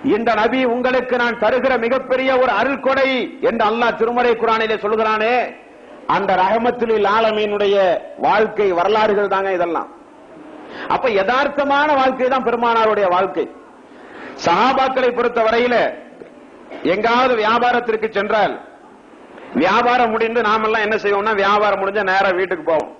இந்த நபி உங்களுக்கு நான் தருகிற மிகப்பெரிய ஒரு அருள் கொடை என்று அல்லாஹ் திருமறை குரானிலே சொல்கிறானே அந்த ரஹமத்துலில் ஆலமீனுடைய வாழ்க்கை வரலாறுகள் தாங்க இதெல்லாம் அப்ப யதார்த்தமான வாழ்க்கை தான் பெருமானாருடைய வாழ்க்கை சஹாபாக்களை பொறுத்த வரையில எங்காவது வியாபாரத்திற்கு சென்றால் வியாபாரம் முடிந்து நாமெல்லாம் என்ன செய்வோம்னா வியாபாரம் முடிஞ்ச நேரா வீட்டுக்கு போவோம்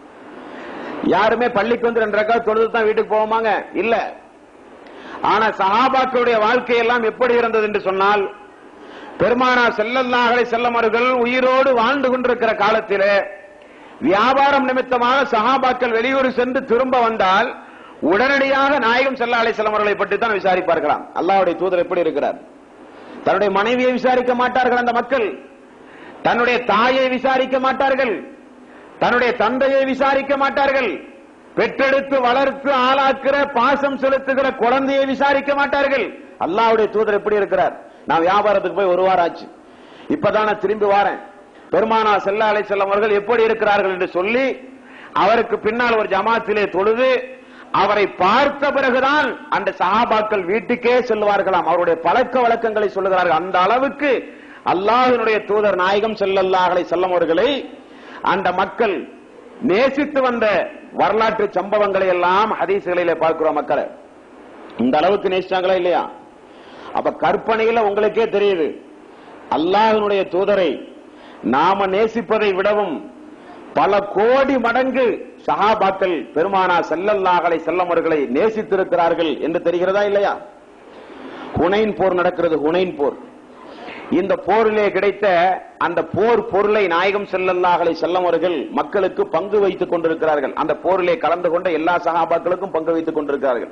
யாருமே பள்ளிக்கு வந்து ரெண்டு ரக்கா தொழுது தான் வீட்டுக்கு போவோமாங்க இல்ல ஆனா சஹாபாக்களுடைய வாழ்க்கை எல்லாம் எப்படி இருந்தது என்று சொன்னால் பெருமானார் செல்லல்லாஹலை செல்லமர்கள் உயிரோடு வாழ்ந்து கொண்டிருக்கிற காலத்திலே வியாபாரம் நிமித்தமாக சஹாபாக்கள் வெளியூர் சென்று திரும்ப வந்தால் உடனடியாக நாயகம் செல்ல அலை செல்லமர்களை பற்றி தான் விசாரிப்பார்களாம் அல்லாஹ்வுடைய தூதர் எப்படி இருக்கிறார் தன்னுடைய மனைவியை விசாரிக்க மாட்டார்கள் அந்த மக்கள் தன்னுடைய தாயை விசாரிக்க மாட்டார்கள் தன்னுடைய தந்தையை விசாரிக்க மாட்டார்கள் பெற்றெடுத்து வளர்த்து ஆளாக்குற பாசம் செலுத்துகிற குழந்தையை விசாரிக்க மாட்டார்கள் அல்லாஹ்வுடைய தூதர் எப்படி இருக்கிறார் நான் வியாபாரத்துக்கு போய் ஒரு வாரம் ஆச்சு இப்பதான் நான் திரும்பி வாரேன் பெருமானா செல்ல அலை செல்லம் அவர்கள் எப்படி இருக்கிறார்கள் என்று சொல்லி அவருக்கு பின்னால் ஒரு ஜமாத்திலே தொழுது அவரை பார்த்த பிறகுதான் அந்த சஹாபாக்கள் வீட்டுக்கே செல்வார்களாம் அவருடைய பழக்க வழக்கங்களை சொல்லுகிறார்கள் அந்த அளவுக்கு அல்லாஹினுடைய தூதர் நாயகம் செல்லல்லாஹலை செல்லம் அவர்களை அந்த மக்கள் நேசித்து வந்த வரலாற்று சம்பவங்களை எல்லாம் ஹதீசுகளிலே பார்க்கிறோம் மக்களை இந்த அளவுக்கு நேசிச்சாங்களா இல்லையா அப்ப கற்பனையில உங்களுக்கே தெரியுது அல்லாஹினுடைய தூதரை நாம நேசிப்பதை விடவும் பல கோடி மடங்கு சஹாபாக்கள் பெருமானா செல்லல்லாஹலை செல்லமர்களை நேசித்திருக்கிறார்கள் என்று தெரிகிறதா இல்லையா ஹுனைன் போர் நடக்கிறது ஹுனைன் போர் இந்த போரிலே கிடைத்த அந்த போர் பொருளை நாயகம் செல்லல்லாஹலை செல்லமர்கள் மக்களுக்கு பங்கு வைத்துக் கொண்டிருக்கிறார்கள் அந்த போரிலே கலந்து கொண்ட எல்லா சகாபாக்களுக்கும் பங்கு வைத்துக் கொண்டிருக்கிறார்கள்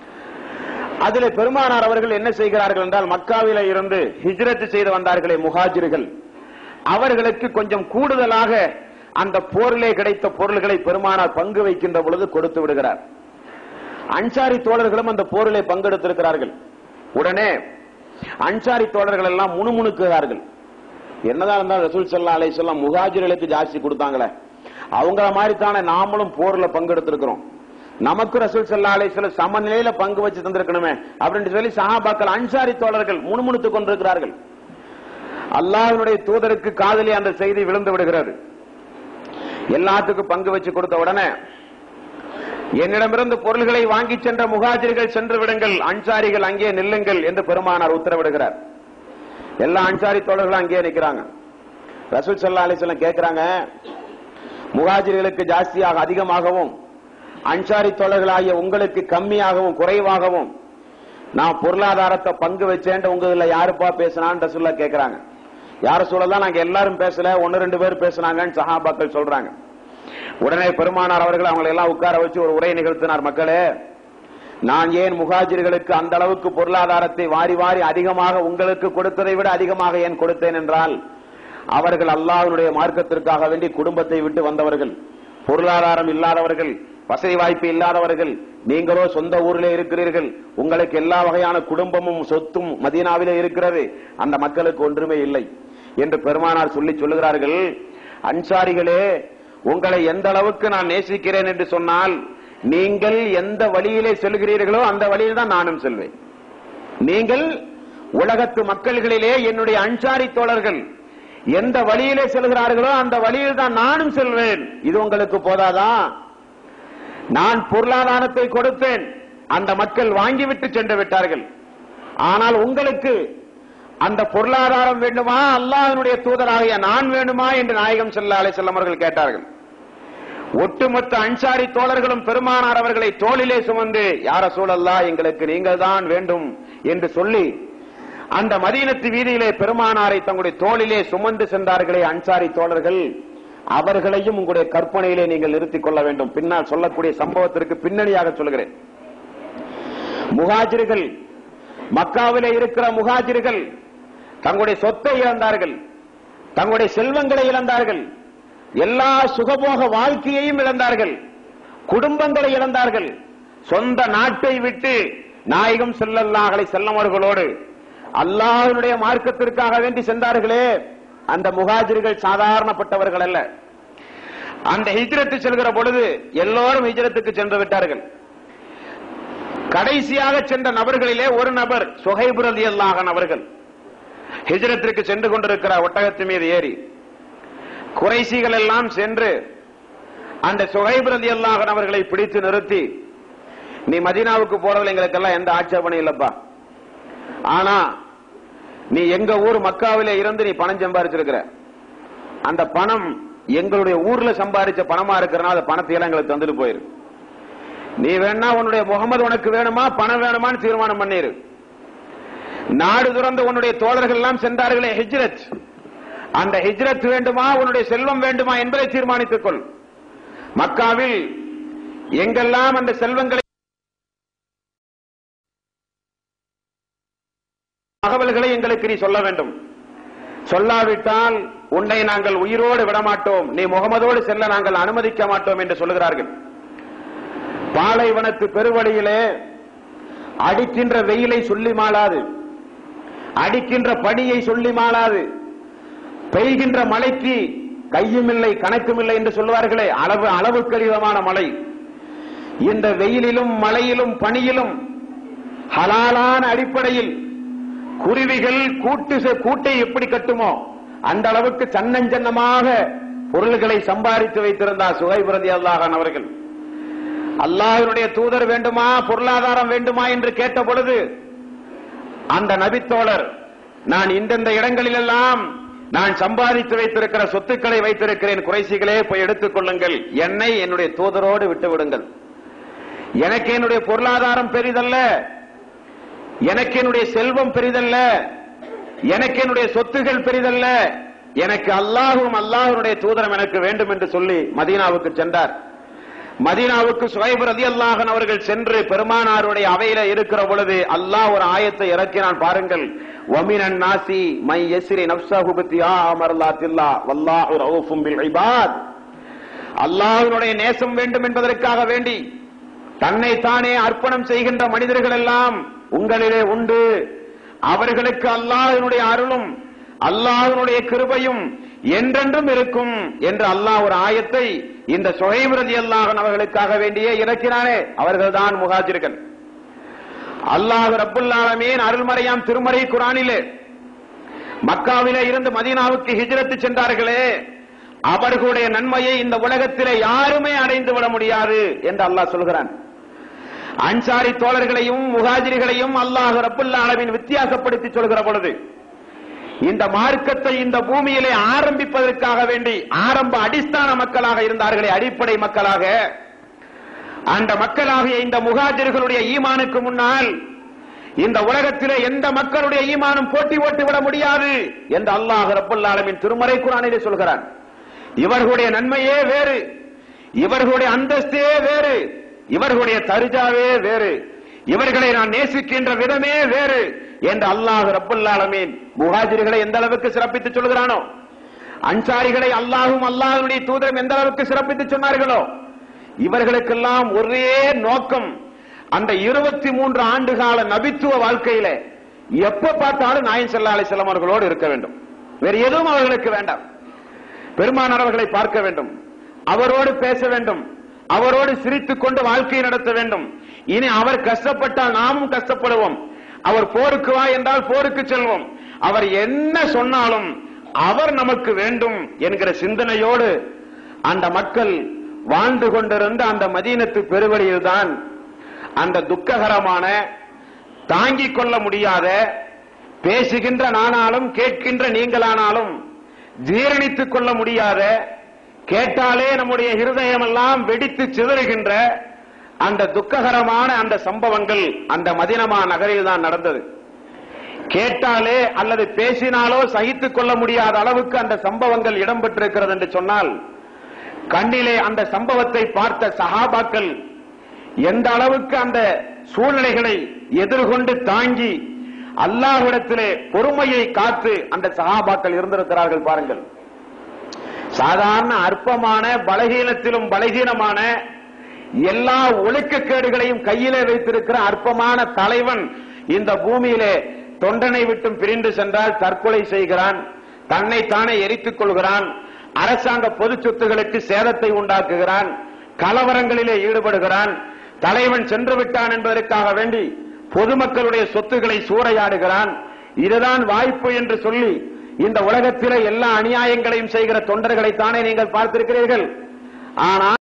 அதிலே பெருமானார் அவர்கள் என்ன செய்கிறார்கள் என்றால் மக்காவில இருந்து ஹிஜ்ரத் செய்து வந்தார்களே முஹாஜிர்கள் அவர்களுக்கு கொஞ்சம் கூடுதலாக அந்த போரிலே கிடைத்த பொருள்களை பெருமானார் பங்கு வைக்கின்ற பொழுது கொடுத்து விடுகிறார் அன்சாரி தோழர்களும் அந்த போரிலே பங்கெடுத்திருக்கிறார்கள் உடனே அன்சாரி தோழர்கள் எல்லாம் முணுமுணுக்குகிறார்கள் என்னதான் இருந்தாலும் ரசூல் சல்லா அலை சொல்லம் முகாஜிர்களுக்கு ஜாஸ்தி கொடுத்தாங்களே அவங்கள மாதிரி தானே நாமளும் போர்ல பங்கெடுத்திருக்கிறோம் நமக்கு ரசூல் சல்லா அலை சொல்ல சமநிலையில பங்கு வச்சு தந்திருக்கணுமே அப்படின்னு சொல்லி சஹாபாக்கள் அன்சாரி தோழர்கள் முணுமுணுத்துக் கொண்டிருக்கிறார்கள் அல்லாஹ்வுடைய தூதருக்கு காதலி அந்த செய்தி விழுந்து விடுகிறது எல்லாத்துக்கும் பங்கு வச்சு கொடுத்த உடனே என்னிடமிருந்து பொருள்களை வாங்கி சென்ற முகாஜிர்கள் சென்று விடுங்கள் அன்சாரிகள் அங்கே நில்லுங்கள் என்று பெருமானார் உத்தரவிடுகிறார் எல்லா அன்சாரி தோழர்களும் அங்கே நிக்கிறாங்க ரசூல் சல்லா அலிஸ்லாம் கேட்கிறாங்க முகாஜிர்களுக்கு ஜாஸ்தியாக அதிகமாகவும் அன்சாரி தோழர்களாகிய உங்களுக்கு கம்மியாகவும் குறைவாகவும் நான் பொருளாதாரத்தை பங்கு வச்சேன் உங்க இதுல யாருப்பா பேசினான்னு சொல்ல கேக்குறாங்க யார சொல்லலாம் நாங்க எல்லாரும் பேசல ஒன்னு ரெண்டு பேர் பேசினாங்கன்னு சஹாபாக்கள் சொல்றாங்க உடனே பெருமானார் அவர்கள் அவங்களை எல்லாம் உட்கார வச்சு ஒரு உரை நிகழ்த்தினார் மக்களே நான் ஏன் முகாஜிர்களுக்கு அந்த அளவுக்கு பொருளாதாரத்தை வாரி வாரி அதிகமாக உங்களுக்கு கொடுத்ததை விட அதிகமாக ஏன் கொடுத்தேன் என்றால் அவர்கள் அல்லாஹ்வுடைய மார்க்கத்திற்காக வேண்டி குடும்பத்தை விட்டு வந்தவர்கள் பொருளாதாரம் இல்லாதவர்கள் வசதி வாய்ப்பு இல்லாதவர்கள் நீங்களோ சொந்த ஊரிலே இருக்கிறீர்கள் உங்களுக்கு எல்லா வகையான குடும்பமும் சொத்தும் மதீனாவிலே இருக்கிறது அந்த மக்களுக்கு ஒன்றுமே இல்லை என்று பெருமானார் சொல்லி சொல்லுகிறார்கள் அன்சாரிகளே உங்களை எந்த அளவுக்கு நான் நேசிக்கிறேன் என்று சொன்னால் நீங்கள் எந்த வழியிலே செல்கிறீர்களோ அந்த வழியில் தான் நானும் செல்வேன் நீங்கள் உலகத்து மக்கள்களிலே என்னுடைய அன்சாரி தோழர்கள் எந்த வழியிலே செல்கிறார்களோ அந்த வழியில் தான் நானும் செல்வேன் இது உங்களுக்கு போதாதா நான் பொருளாதாரத்தை கொடுத்தேன் அந்த மக்கள் வாங்கிவிட்டு சென்று விட்டார்கள் ஆனால் உங்களுக்கு அந்த பொருளாதாரம் வேண்டுமா அல்லாஹ்வினுடைய தூதராகிய நான் வேண்டுமா என்று நாயகம் செல்ல அலை செல்லமர்கள் கேட்டார்கள் ஒட்டுமொத்த அன்சாரி தோழர்களும் பெருமானார் அவர்களை தோளிலே சுமந்து யார சூழல்லா எங்களுக்கு நீங்கள் தான் வேண்டும் என்று சொல்லி அந்த மதீனத்து வீதியிலே பெருமானாரை தங்களுடைய தோளிலே சுமந்து சென்றார்களே அன்சாரி தோழர்கள் அவர்களையும் உங்களுடைய கற்பனையிலே நீங்கள் நிறுத்திக் கொள்ள வேண்டும் பின்னால் சொல்லக்கூடிய சம்பவத்திற்கு பின்னணியாக சொல்கிறேன் முகாஜிர்கள் மக்காவிலே இருக்கிற முகாஜிர்கள் தங்களுடைய சொத்தை இழந்தார்கள் தங்களுடைய செல்வங்களை இழந்தார்கள் எல்லா சுகபோக வாழ்க்கையையும் இழந்தார்கள் குடும்பங்களை இழந்தார்கள் சொந்த நாட்டை விட்டு நாயகம் செல்லல்லாஹலை செல்லமர்களோடு அல்லாஹ்வினுடைய மார்க்கத்திற்காக வேண்டி சென்றார்களே அந்த முகாஜிர்கள் சாதாரணப்பட்டவர்கள் அல்ல அந்த ஹிஜ்ரத்து செல்கிற பொழுது எல்லோரும் ஹிஜ்ரத்துக்கு சென்று விட்டார்கள் கடைசியாக சென்ற நபர்களிலே ஒரு நபர் சுகைபு ரலியல்லாஹு அவர்கள் ஹிஜ்ரத்திற்கு சென்று கொண்டிருக்கிற ஒட்டகத்து மீது ஏறி குறைசிகள் எல்லாம் சென்று அந்த சுகைபு ரலியல்லாஹு அவர்களை பிடித்து நிறுத்தி நீ மதீனாவுக்கு போறதுல எங்களுக்கெல்லாம் எந்த ஆட்சேபனையும் இல்லப்பா ஆனா நீ எங்க ஊர் மக்காவிலே இருந்து நீ பணம் சம்பாரிச்சிருக்கிற அந்த பணம் எங்களுடைய ஊர்ல சம்பாதிச்ச பணமா இருக்கிறனால அந்த பணத்தை எல்லாம் எங்களுக்கு தந்துட்டு போயிரு நீ வேணா உன்னுடைய முகமது உனக்கு வேணுமா பணம் வேணுமான்னு தீர்மானம் பண்ணிரு நாடு துறந்த உன்னுடைய தோழர்கள் எல்லாம் சென்றார்களே ஹிஜ்ரத் அந்த ஹிஜ்ரத் வேண்டுமா உன்னுடைய செல்வம் வேண்டுமா என்பதை தீர்மானித்துக் கொள் மக்காவில் எங்கெல்லாம் அந்த செல்வங்களை தகவல்களை எங்களுக்கு நீ சொல்ல வேண்டும் சொல்லாவிட்டால் உன்னை நாங்கள் உயிரோடு விடமாட்டோம் நீ முகமதோடு செல்ல நாங்கள் அனுமதிக்க மாட்டோம் என்று சொல்லுகிறார்கள் பாலைவனத்து பெருவழியிலே அடிக்கின்ற வெயிலை சொல்லி மாளாது அடிக்கின்ற பனியை சொல்லி மாளாது பெய்கின்ற மழைக்கு கையும் இல்லை கணக்கும் இல்லை என்று சொல்வார்களே அளவு அளவுக்கு அதிகமான மழை இந்த வெயிலிலும் மழையிலும் பனியிலும் ஹலாலான அடிப்படையில் குருவிகள் கூட்டு செ- கூட்டை எப்படி கட்டுமோ அந்த அளவுக்கு சன்னஞ்சன்னமாக பொருள்களை சம்பாதித்து வைத்திருந்தார் சுகைபிரதி அல்லாஹன் அவர்கள் அல்லாஹ்வினுடைய தூதர் வேண்டுமா பொருளாதாரம் வேண்டுமா என்று கேட்ட பொழுது அந்த நபித்தோழர் நான் இந்தந்த இடங்களிலெல்லாம் நான் சம்பாதித்து வைத்திருக்கிற சொத்துக்களை வைத்திருக்கிறேன் குறைசிகளே போய் எடுத்துக் கொள்ளுங்கள் என்னை என்னுடைய தூதரோடு விட்டு விடுங்கள் எனக்கு என்னுடைய பொருளாதாரம் பெரிதல்ல எனக்கு என்னுடைய செல்வம் பெரிதல்ல எனக்கு என்னுடைய சொத்துகள் பெரிதல்ல எனக்கு அல்லாஹும் அல்லாஹ்வுடைய தூதரம் எனக்கு வேண்டும் என்று சொல்லி மதீனாவுக்கு சென்றார் மதீனாவுக்கு சுகைப் ரதி அல்லாஹன் அவர்கள் சென்று பெருமானாருடைய அவையில இருக்கிற பொழுது அல்லாஹ் ஒரு ஆயத்தை இறக்கினான் பாருங்கள் வமினன் நாசி மை எஸ்ரி நப்சஹு பித்தியா அமர்லாத்தில்லா வல்லாஹு ரவுஃபும் பில் இபாத் அல்லாஹ்வினுடைய நேசம் வேண்டும் என்பதற்காக வேண்டி தன்னை தானே அர்ப்பணம் செய்கின்ற மனிதர்கள் எல்லாம் உங்களிலே உண்டு அவர்களுக்கு அல்லாஹ்வினுடைய அருளும் அல்லாஹ்வினுடைய கிருபையும் என்றென்றும் இருக்கும் என்று அல்லாஹ் ஒரு ஆயத்தை இந்த சுகைபிரதி அல்லாஹன் அவர்களுக்காக வேண்டியே இறக்கினானே அவர்கள்தான் முகாஜிர்கள் அல்லாஹ் ரப்புல் ஆலமீன் அருள்மறையாம் திருமறை குரானிலே மக்காவிலே இருந்து மதீனாவுக்கு ஹிஜ்ரத்து சென்றார்களே அவர்களுடைய நன்மையை இந்த உலகத்திலே யாருமே அடைந்து விட முடியாது என்று அல்லாஹ் சொல்கிறான் அன்சாரி தோழர்களையும் முகாஜிரிகளையும் அல்லாஹ் ரப்புல் ஆலமீன் வித்தியாசப்படுத்தி சொல்கிற பொழுது இந்த மார்க்கத்தை இந்த பூமியிலே ஆரம்பிப்பதற்காக வேண்டி ஆரம்ப அடிஸ்தான மக்களாக இருந்தார்களே அடிப்படை மக்களாக அந்த மக்களாகிய இந்த முகாஜிர்களுடைய ஈமானுக்கு முன்னால் இந்த உலகத்திலே எந்த மக்களுடைய ஈமானும் போட்டி ஓட்டி விட முடியாது என்று அல்லாஹ் ரப்புல் ஆலமீன் திருமறை குரானிலே சொல்கிறான் இவர்களுடைய நன்மையே வேறு இவர்களுடைய அந்தஸ்தே வேறு இவர்களுடைய தருஜாவே வேறு இவர்களை நான் நேசிக்கின்ற விதமே வேறு என்று அல்லாஹ் ரப்புல் ஆலமீன் முஹாஜிர்களை எந்த அளவுக்கு சிறப்பித்து சொல்கிறானோ அன்சாரிகளை அல்லாஹும் அல்லாஹ்வுடைய தூதரும் எந்த அளவுக்கு சிறப்பித்து சொன்னார்களோ இவர்களுக்கெல்லாம் ஒரே நோக்கம் அந்த இருபத்தி மூன்று ஆண்டு கால நபித்துவ வாழ்க்கையில எப்ப பார்த்தாலும் நாயன் செல்லா அலிசல்லாம் அவர்களோடு இருக்க வேண்டும் வேறு எதுவும் அவர்களுக்கு வேண்டாம் பெருமானார் அவர்களை பார்க்க வேண்டும் அவரோடு பேச வேண்டும் அவரோடு சிரித்துக் கொண்டு வாழ்க்கையை நடத்த வேண்டும் இனி அவர் கஷ்டப்பட்டால் நாமும் கஷ்டப்படுவோம் அவர் போருக்கு வா என்றால் போருக்கு செல்வோம் அவர் என்ன சொன்னாலும் அவர் நமக்கு வேண்டும் என்கிற சிந்தனையோடு அந்த மக்கள் வாழ்ந்து கொண்டிருந்த அந்த மதீனத்து பெருவழியில்தான் அந்த துக்ககரமான தாங்கிக் கொள்ள முடியாத பேசுகின்ற நானாலும் கேட்கின்ற நீங்களானாலும் ஜீரணித்துக் கொள்ள முடியாத கேட்டாலே நம்முடைய இருதயம் எல்லாம் வெடித்து சிதறுகின்ற அந்த துக்ககரமான அந்த சம்பவங்கள் அந்த மதினமா நகரில் தான் நடந்தது கேட்டாலே அல்லது பேசினாலோ சகித்துக் கொள்ள முடியாத அளவுக்கு அந்த சம்பவங்கள் இடம்பெற்றிருக்கிறது என்று சொன்னால் கண்ணிலே அந்த சம்பவத்தை பார்த்த சஹாபாக்கள் எந்த அளவுக்கு அந்த சூழ்நிலைகளை எதிர்கொண்டு தாங்கி அல்லாஹ்விடத்திலே பொறுமையை காத்து அந்த சஹாபாக்கள் இருந்திருக்கிறார்கள் பாருங்கள் சாதாரண அற்பமான பலகீனத்திலும் பலகீனமான எல்லா ஒழுக்கக்கேடுகளையும் கையிலே வைத்திருக்கிற அற்பமான தலைவன் இந்த பூமியிலே தொண்டனை விட்டும் பிரிந்து சென்றால் தற்கொலை செய்கிறான் தன்னை தானே எரித்துக் கொள்கிறான் அரசாங்க பொது சொத்துகளுக்கு சேதத்தை உண்டாக்குகிறான் கலவரங்களிலே ஈடுபடுகிறான் தலைவன் சென்று விட்டான் என்பதற்காக வேண்டி பொதுமக்களுடைய சொத்துக்களை சூறையாடுகிறான் இதுதான் வாய்ப்பு என்று சொல்லி இந்த உலகத்திலே எல்லா அநியாயங்களையும் செய்கிற தொண்டர்களைத்தானே நீங்கள் பார்த்திருக்கிறீர்கள் ஆனால்